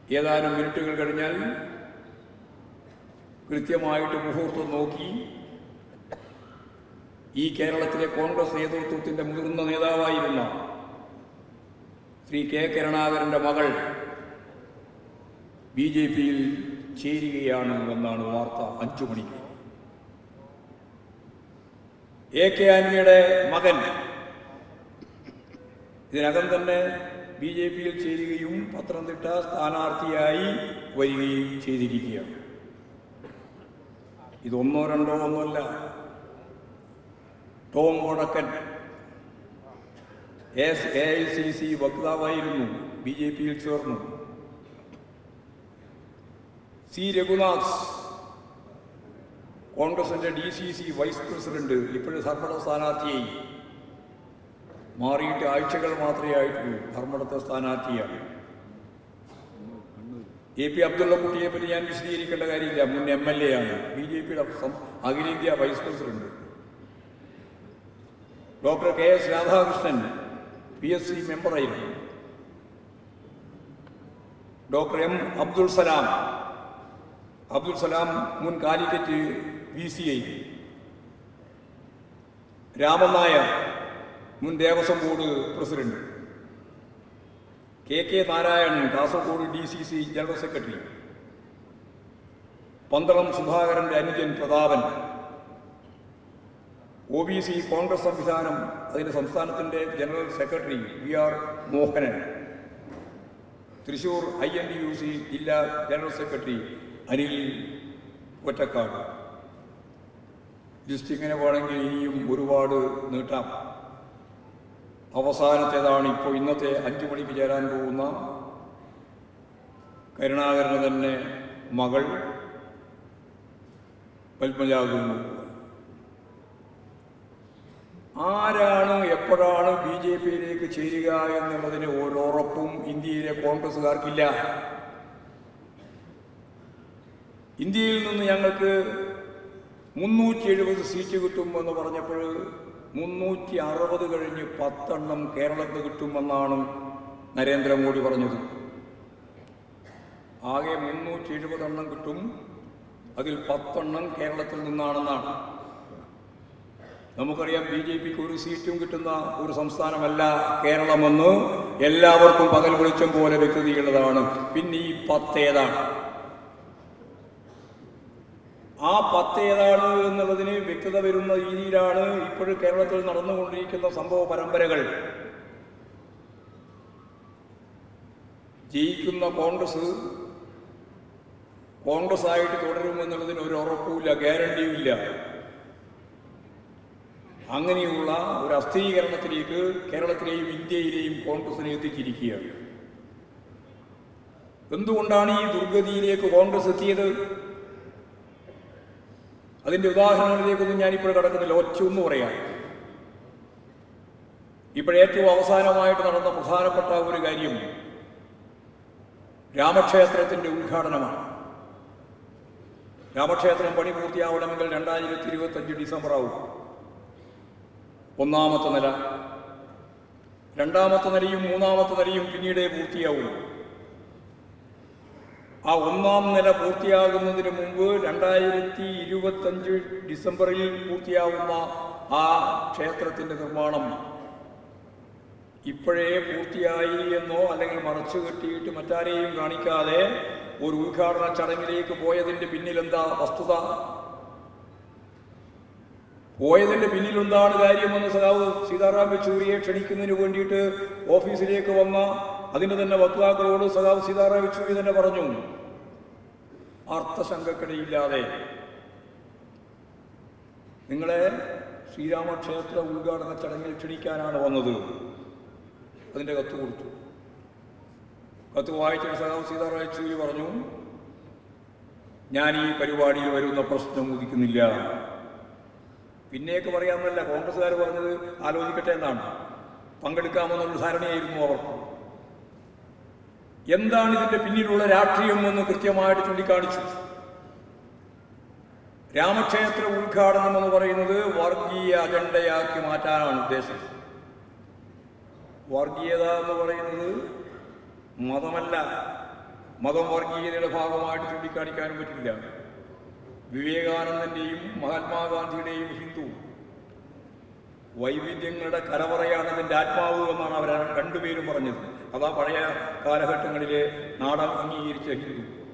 ഏതാനും മിനിറ്റുകൾ കഴിഞ്ഞാൽ കൃത്യമായിട്ട് മുഹൂർത്തം നോക്കി ഈ കേരളത്തിലെ കോൺഗ്രസ് നേതൃത്വത്തിന്റെ മുതിർന്ന നേതാവായിരുന്ന ശ്രീ കെ കരുണാകരന്റെ മകൾ ബി ജെ പിയിൽ ചേരുകയാണ് എന്നാണ് വാർത്ത അഞ്ചു മണിക്ക് എ കെ ആന്റണിയുടെ മകൻ ഇതിനകം തന്നെ ബി ജെ പിയിൽ ചേരുകയും പത്തനംതിട്ട സ്ഥാനാർത്ഥിയായി വരികയും ചെയ്തിരിക്കുകയാണ് ഇതൊന്നോ രണ്ടോ ഒന്നുമല്ല Tom Vadakkan ex A I C C വക്താവായിരുന്നു ബി ജെ പിയിൽ ചേർന്നു സി രഘുനാഥ് കോൺഗ്രസിന്റെ D C C vice president ഇപ്പോഴും ധർമ്മട സ്ഥാനാർത്ഥിയായി മാറിയിട്ട് ആഴ്ചകൾ മാത്രമേ ആയിട്ടുള്ളൂ ധർമ്മടത്തെ സ്ഥാനാർത്ഥിയാണ് എ പി അബ്ദുള്ളക്കുട്ടിയെ പറ്റി ഞാൻ വിശദീകരിക്കേണ്ട കാര്യമില്ല മുൻ എം എൽ എ ആണ് ബി ജെ പിയുടെ അഖിലേന്ത്യാ vice president doctor K S Radhakrishnan P S C മെമ്പറായിരുന്നു ഡോക്ടർ എം അബ്ദുൾ സലാം അബ്ദുൾ സലാം മുൻ Calicut V C I Raman Nair മുൻ Devaswom board president K K Narayanan Kasaragod D C C general secretary Pandalam സുധാകരന്റെ അനുജൻ Prathapan O B C Congress സംവിധാനം അതിന്റെ സംസ്ഥാനത്തിന്റെ general secretary V R Mohanan Thrissur I N D U C ജില്ലാ general secretary Anil Ottakkad list ഇങ്ങനെ വേണമെങ്കിൽ ഇനിയും ഒരുപാട് നീട്ടാം അവസാനത്തേതാണ് ഇപ്പോൾ ഇന്നത്തെ അഞ്ചു മണിക്ക് ചേരാൻ പോകുന്ന കരുണാകരന് തന്നെ മകൾ പത്മജാകുന്നു ആരാണ് എപ്പോഴാണ് ബി ജെ പിയിലേക്ക് ചേരുക എന്നുള്ളതിന് ഒരുറപ്പും ഇന്ത്യയിലെ കോൺഗ്രസ്സുകാർക്കില്ല ഇന്ത്യയിൽ നിന്ന് ഞങ്ങൾക്ക് മുന്നൂറ്റി എഴുപത് സീറ്റ് കിട്ടും എന്ന് പറഞ്ഞപ്പോൾ മുന്നൂറ്റി അറുപത് കഴിഞ്ഞ് പത്തെണ്ണം കേരളത്തിൽ കിട്ടുമെന്നാണ് നരേന്ദ്രമോദി പറഞ്ഞത് ആകെ മുന്നൂറ്റി എഴുപതെണ്ണം കിട്ടും അതിൽ പത്തെണ്ണം കേരളത്തിൽ നിന്നാണെന്നാണ് നമുക്കറിയാം ബി ജെ പിക്ക് ഒരു സീറ്റും കിട്ടുന്ന ഒരു സംസ്ഥാനമല്ല കേരളമെന്ന് എല്ലാവർക്കും പകൽ വെളിച്ചം പോലെ വ്യക്തതയുള്ളതാണ് പിന്നെ ഈ പത്ത് ഏതാണ് ആ പത്ത് ഏതാണ് എന്നുള്ളതിന് വ്യക്തത വരുന്ന രീതിയിലാണ് ഇപ്പോഴും കേരളത്തിൽ നടന്നുകൊണ്ടിരിക്കുന്ന സംഭവ പരമ്പരകൾ ജയിക്കുന്ന കോൺഗ്രസ് കോൺഗ്രസ് ആയിട്ട് തുടരുമെന്നുള്ളതിന് ഒരു ഉറപ്പുമില്ല ഗ്യാരണ്ടിയുമില്ല അങ്ങനെയുള്ള ഒരു അസ്ഥിരീകരണത്തിലേക്ക് കേരളത്തിലെയും ഇന്ത്യയിലെയും കോൺഗ്രസിനെ എത്തിച്ചിരിക്കുകയാണ് എന്തുകൊണ്ടാണ് ഈ ദുർഗതിയിലേക്ക് കോൺഗ്രസ് എത്തിയത് അതിന്റെ ഉദാഹരണങ്ങളിലേക്കൊന്നും ഞാനിപ്പോൾ കടക്കുന്നില്ല ഒറ്റൊന്നു പറയാം ഇപ്പോഴേറ്റവും അവസാനമായിട്ട് നടന്ന പ്രധാനപ്പെട്ട ഒരു കാര്യം രാമക്ഷേത്രത്തിന്റെ ഉദ്ഘാടനമാണ് രാമക്ഷേത്രം പണി പൂർത്തിയാവണമെങ്കിൽ രണ്ടായിരത്തി ഇരുപത്തി അഞ്ച് ഡിസംബർ ആവും ഒന്നാമത്തെ നില രണ്ടാമത്തെ നിലയും മൂന്നാമത്തെ നിലയും പിന്നീടേ പൂർത്തിയാവൂ ആ ഒന്നാം നില പൂർത്തിയാകുന്നതിന് മുമ്പ് രണ്ടായിരത്തി ഇരുപത്തഞ്ച് ഡിസംബറിൽ പൂർത്തിയാവുന്ന ആ ക്ഷേത്രത്തിന്റെ നിർമ്മാണം ഇപ്പോഴേ പൂർത്തിയായി എന്നോ അല്ലെങ്കിൽ മറച്ചു കെട്ടിയിട്ട് മറ്റാരെയും കാണിക്കാതെ ഒരു ഉദ്ഘാടന ചടങ്ങിലേക്ക് പോയതിന്റെ പിന്നിൽ എന്താ വസ്തുത പോയതിന്റെ പിന്നിൽ എന്താണ് കാര്യമെന്ന് സഖാവ് സീതാറാം യെച്ചൂരിയെ ക്ഷണിക്കുന്നതിന് വേണ്ടിയിട്ട് ഓഫീസിലേക്ക് വന്ന അതിന്റെ തന്നെ വക്താക്കളോട് സഖാവ് സീതാറാം യെച്ചൂരി തന്നെ പറഞ്ഞു അർത്ഥശങ്കക്കിടയില്ലാതെ നിങ്ങളെ ശ്രീരാമക്ഷേത്ര ഉദ്ഘാടന ചടങ്ങിൽ ക്ഷണിക്കാനാണ് വന്നത് അതിന്റെ കത്ത് കൊടുത്തു കത്ത് വായിച്ചിട്ട് സഖാവ് സീതാറാം യെച്ചൂരി പറഞ്ഞു ഞാൻ ഈ പരിപാടിയിൽ വരുന്ന പ്രശ്നം ഉദിക്കുന്നില്ല പിന്നെയൊക്കെ പറയാമെന്നല്ല കോൺഗ്രസ്സുകാർ പറഞ്ഞത് ആലോചിക്കട്ടെ എന്നാണ് പങ്കെടുക്കാമെന്നുള്ള ധാരണയായിരുന്നു അവർ എന്താണ് ഇതിന്റെ പിന്നിലുള്ള രാഷ്ട്രീയം എന്ന് കൃത്യമായിട്ട് ചൂണ്ടിക്കാണിച്ചു രാമക്ഷേത്ര ഉദ്ഘാടനം എന്ന് പറയുന്നത് വർഗീയ അജണ്ടയാക്കി മാറ്റാനാണ് ഉദ്ദേശം വർഗീയത എന്ന് പറയുന്നത് മതമല്ല മതം വർഗീയതയുടെ ഭാഗമായിട്ട് ചൂണ്ടിക്കാണിക്കാനും പറ്റില്ല വിവേകാനന്ദൻ്റെയും മഹാത്മാഗാന്ധിയുടെയും ഹിന്ദു വൈവിധ്യങ്ങളുടെ കലവറയാണ് അതിൻ്റെ ആത്മാവ് എന്നാണ് അവർ രണ്ടുപേരും പറഞ്ഞത് അതാ പഴയ കാലഘട്ടങ്ങളിലെ നാടൻ അംഗീകരിച്ച ഹിന്ദു